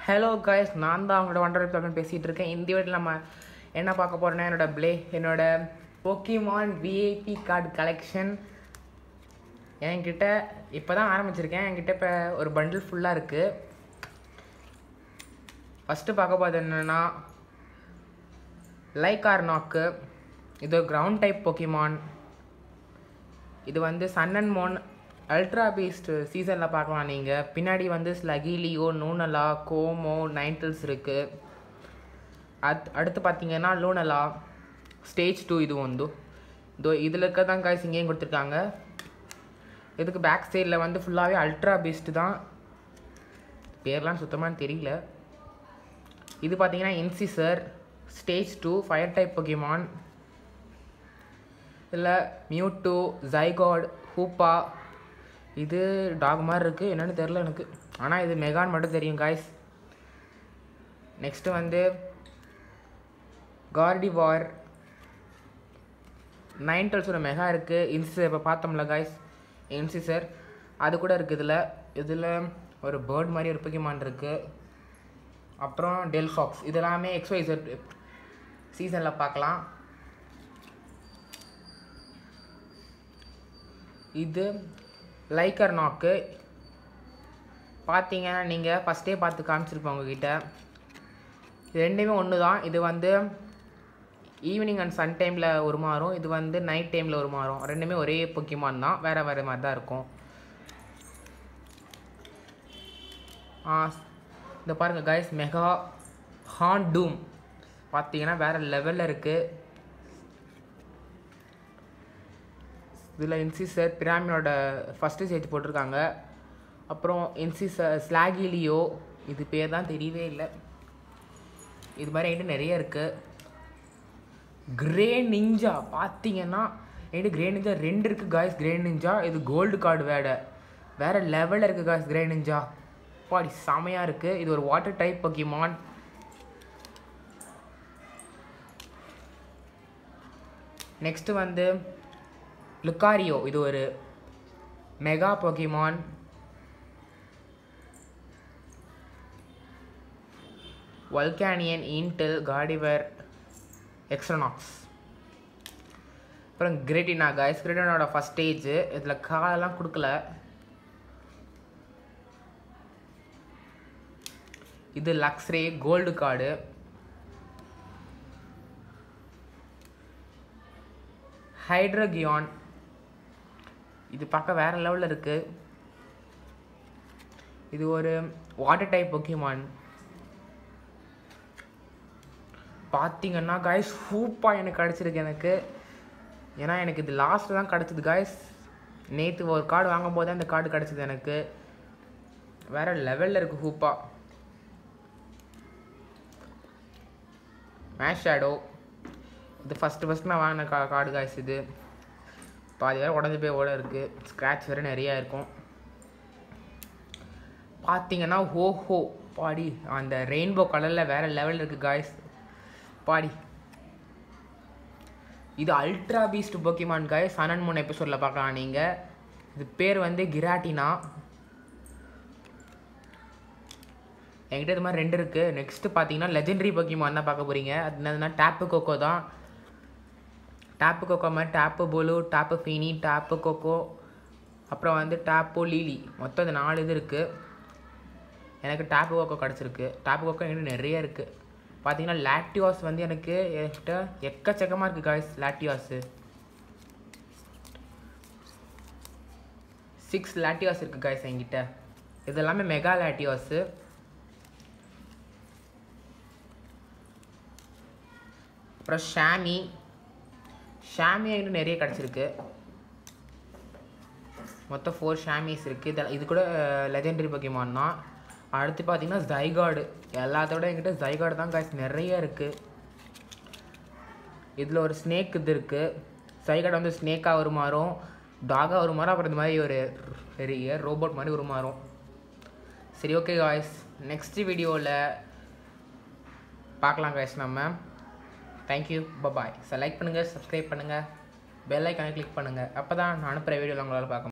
hello guys நான் தான் அவங்களோட ஒன்றரை தமிழ் பேசிகிட்டு இருக்கேன் இந்த வீட்டில் நம்ம என்ன பார்க்க போகிறோன்னா என்னோட ப்ளே என்னோட போக்கிமான் விஐபி கார்டு கலெக்ஷன் என்கிட்ட இப்போ தான் ஆரம்பிச்சிருக்கேன் என்கிட்ட இப்போ ஒரு பண்டில் ஃபுல்லாக இருக்குது ஃபஸ்ட்டு பார்க்க போகிறது என்னென்னா லைகார் நாக்கு இது கிரவுண்ட் டைப் போக்கிமான் இது வந்து sun and moon ultra beast சீசனில் பார்க்கலாம் நீங்கள் பின்னாடி வந்து ஸ்லகிலியோ நூனலா கோமோ நைன்டில்ஸ் இருக்குது அத் அடுத்து பார்த்தீங்கன்னா லூனலா ஸ்டேஜ் டூ இது வந்து இதோ இதில் இருக்க தான் காய்ஸ் இங்கேயும் கொடுத்துருக்காங்க இதுக்கு பேக் சைடில் வந்து ஃபுல்லாகவே அல்ட்ரா பீஸ்ட் தான் பேர்லாம் சுத்தமாக தெரியல இது பார்த்தீங்கன்னா இன்சிசர் stage two fire type Pokemon இல்லை மியூட்டோ ஜைகாட் ஹூப்பா இது டாக் மாதிரி இருக்குது என்னென்னு தெரில எனக்கு ஆனால் இது மெகான் மட்டும் தெரியும் காய்ஸ் நெக்ஸ்ட்டு வந்து கார்டிவார் நைன்டல்ஸோட மெகா இருக்குது இன்சிசர் இப்போ பார்த்தோம்ல காய்ஸ் இன்சிசர் அது கூட இருக்குது இதில் இதில் ஒரு பேர்ட் மாதிரி ஒரு பொக்கிமான் இருக்குது அப்புறம் டெல் ஃபாக்ஸ் இது எல்லாமே எக்ஸ்வைசர் சீசனில் பார்க்கலாம் இது லைக்கர் நாக்கு பார்த்தீங்கன்னா நீங்கள் ஃபஸ்ட்டே பார்த்து காமிச்சிருப்போம் உங்ககிட்ட இது ரெண்டுமே ஒன்று தான் இது வந்து ஈவினிங் அண்ட் சன் டைமில் ஒரு மாறும் இது வந்து நைட் டைமில் ஒரு மாறும் ரெண்டுமே ஒரே பொக்கிமான் தான் வேறு வேறு மாதிரி தான் இருக்கும் ஆ இந்த பாருங்கள் கைஸ் மெகா ஹான் டூம் பார்த்தீங்கன்னா வேறு லெவலில் இருக்குது இதில் இன்சிசர் பிராமினோட ஃபஸ்ட்டு ஸ்டேஜ் போட்டிருக்காங்க அப்புறம் இன்சிசர் ஸ்லாகிலியோ இது பேர் தான் தெரியவே இல்லை இது மாதிரி என்கிட்ட நிறைய இருக்குது கிரே நிஞ்சா பார்த்தீங்கன்னா என்கிட்ட கிரே நிஞ்சா ரெண்டு இருக்குது காய்ஸ் கிரே நிஞ்சா இது கோல்டு கார்டு வேட வேறு லெவலில் இருக்குது காய்ஸ் கிரே நிஞ்சா பாடி செமையாக இருக்குது இது ஒரு வாட்டர் டைப் பொக்கிமான் நெக்ஸ்ட்டு வந்து லுக்காரியோ இது ஒரு மெகா பொக்கிமான் வல்கானியன் இன்டெல் கார்டிவர் எக்ஸ்ட்ரனாக்ஸ் அப்புறம் கிரெட்டினா காய்ஸ் கிரெட்டினோட ஃபஸ்ட் ஸ்டேஜ் இதில் காலெல்லாம் கொடுக்கல இது லக்ஸ்ரே கோல்டு கார்டு ஹைட்ரோகியான் இது பார்க்க வேறு லெவலில் இருக்குது இது ஒரு வாட்டர் டைப் பொக்கிமான் பார்த்தீங்கன்னா காய்ஸ் சூப்பாக எனக்கு கிடச்சிருக்கு எனக்கு ஏன்னா எனக்கு இது லாஸ்ட்டு தான் கிடச்சிது காய்ஸ் நேற்று ஒரு கார்டு வாங்கும் போது அந்த கார்டு கிடச்சிது எனக்கு வேறு லெவலில் இருக்குது ஹூப்பா மேஷ் ஷேடோ இது ஃபஸ்ட்டு ஃபஸ்ட் நான் வாங்கின கா கார்டு காய்ஸ் இது பாதி வேறு உடஞ்சி போய் ஓட இருக்குது ஸ்க்ராட்ச் வேறு நிறையா இருக்கும் பார்த்தீங்கன்னா ஹோ ஹோ பாடி அந்த ரெயின்போ கலரில் வேறு லெவலில் இருக்குது காய்ஸ் பாடி இது அல்ட்ரா பீஸ்ட் போக்கிமான் காய் சனன் மூணு எபிசோடில் பார்க்கலாம் நீங்கள் இது பேர் வந்து கிராட்டினா என்கிட்ட இது மாதிரி ரெண்டு இருக்குது நெக்ஸ்ட்டு பார்த்தீங்கன்னா லெஜெண்டரி போக்கிமான் தான் பார்க்க போகிறீங்க அது என்னதுன்னா டேப்பு கோகோ தான் டேப்பு கோகோ மாதிரி Tapu Bulu Tapu Fini Tapu Koko அப்புறம் வந்து டேப்போ லீலி மொத்தம் இந்த நாலு இது இருக்குது எனக்கு டேப்பு கோகோ கிடச்சிருக்கு டேப்பு கோகோ என்கிட்ட நிறைய இருக்குது பார்த்தீங்கன்னா லாக்டிவாஸ் வந்து எனக்கு என்கிட்ட எக்கச்சக்கமாக இருக்குது காய்ஸ் லாக்டிவாஸு சிக்ஸ் லாக்டிவாஸ் இருக்குது காய்ஸ் என்கிட்ட இது எல்லாமே மெகா லாக்டிவாஸு அப்புறம் ஷாமி ஷாமி என்கிட்ட நிறைய கிடச்சிருக்கு மொத்தம் ஃபோர் ஷாமிஸ் இருக்குது இதெல்லாம் இது கூட லெஜெண்டரி பக்கிமான் தான் அடுத்து பார்த்தீங்கன்னா ஜைகார்டு எல்லாத்தோட என்கிட்ட ஜைகார்டு தான் காய்ஸ் நிறைய இருக்குது இதில் ஒரு ஸ்னேக் இது இருக்குது ஜைகார்டு வந்து ஸ்னேக்காக உருமாறும் டாகாக உருமாறும் அப்புறம் இந்த மாதிரி ஒரு பெரிய ரோபோட் மாதிரி உருமாறும் சரி ஓகே காய்ஸ் நெக்ஸ்ட் வீடியோவில் பார்க்கலாம் காய்ஸ் நம்ம தேங்க்யூ பபாய் சார் லைக் பண்ணுங்கள் சப்ஸ்கிரைப் பண்ணுங்கள் பெல் ஐக்கானை கிளிக் பண்ணுங்கள் அப்போ தான் நான் அனுப்புகிற வீடியோவில் உங்களால் பார்க்க